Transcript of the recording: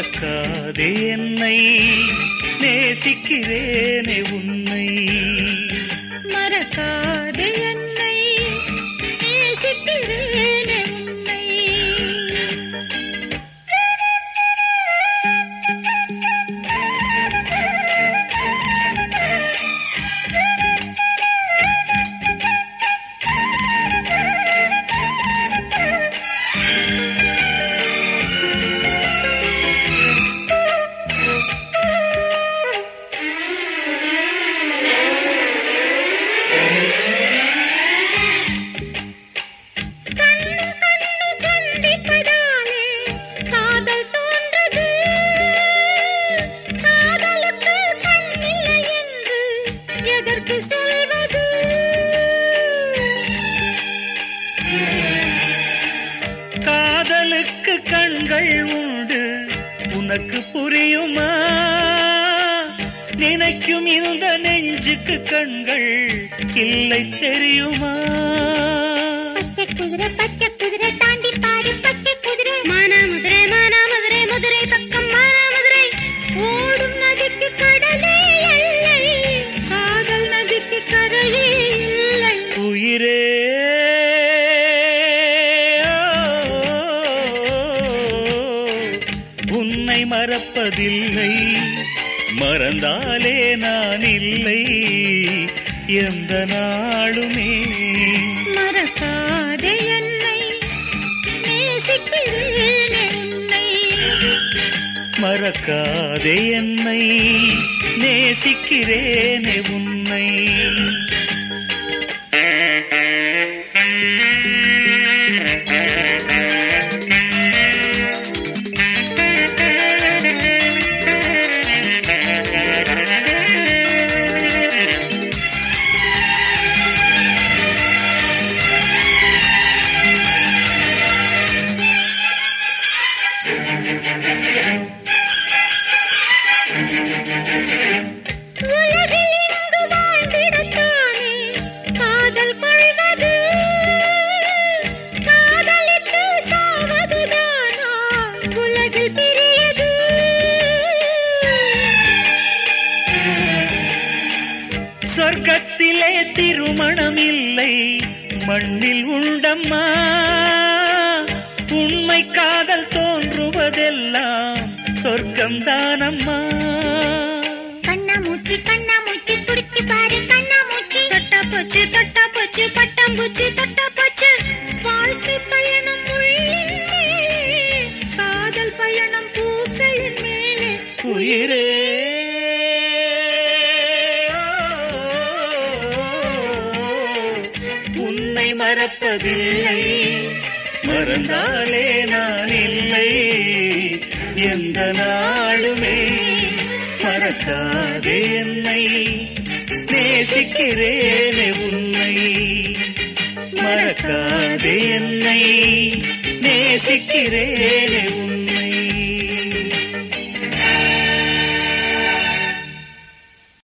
மறக்காதே என்னை நேசிக்கிறேனே உன்னை மறக்காதே என்னை நேசிக்கிறேனே உன்னை கண்ணு கண்ணு சந்திப்பதாலே காதல் தோன்றது காதலுக்கு கண்ணில்லை என்று எதற்கு சொல்வது காதலுக்கு கண்கள் உண்டு உனக்கு புரியுமா நினைக்கும் இந்த நெஞ்சுக்கு கண்கள் இல்லை தெரியுமா பச்சை குதிரை பச்சை குதிரை தாண்டி பாரு பச்சை குதிரை மானாமதுரை மானாமதுரை மதுரை பக்கம் மானாமதுரை ஓடும் நதிக்கு கடலே இல்லை காதல் நதிக்கு கரையே இல்லை உயிரே உன்னை மறப்பதில்லை மறந்தாலே நான் இல்லை எந்த நாளுமே மறக்காதே என்னை நேசிக்கிறேனே உன்னை மறக்காதே என்னை நேசிக்கிறேனே உன்னை உலகில் இங்கு வாழ்ந்திடத்தானே காதல் கொள்வது காதலித்து சாவதுதானா உலகில் பெரியது சொர்க்கத்திலே திருமணம் இல்லை மண்ணில் உண்டம்மா உண்மை காதல் தோன்றுவதெல்லாம் சொர்க்கம் தானம்மா கண்ணாமூச்சி கண்ணாமூச்சி துடிச்சு பாரு கண்ணாமூச்சி தொட்டா போச்சு தொட்டா போச்சு பட்டாம்பூச்சி தொட்டா போச்சு வாழ்க்கை பயணம் முள்ளின் மேலே காதல் பயணம் பூக்களின் மேலே உயிரே உன்னை மறப்பதில்லை மறந்தாலே நான் இல்லை எந்த நாளுமே மறக்காதே என்னை நேசிக்கிறேனே உன்னை மறக்காதே என்னை நேசிக்கிறேனே உன்னை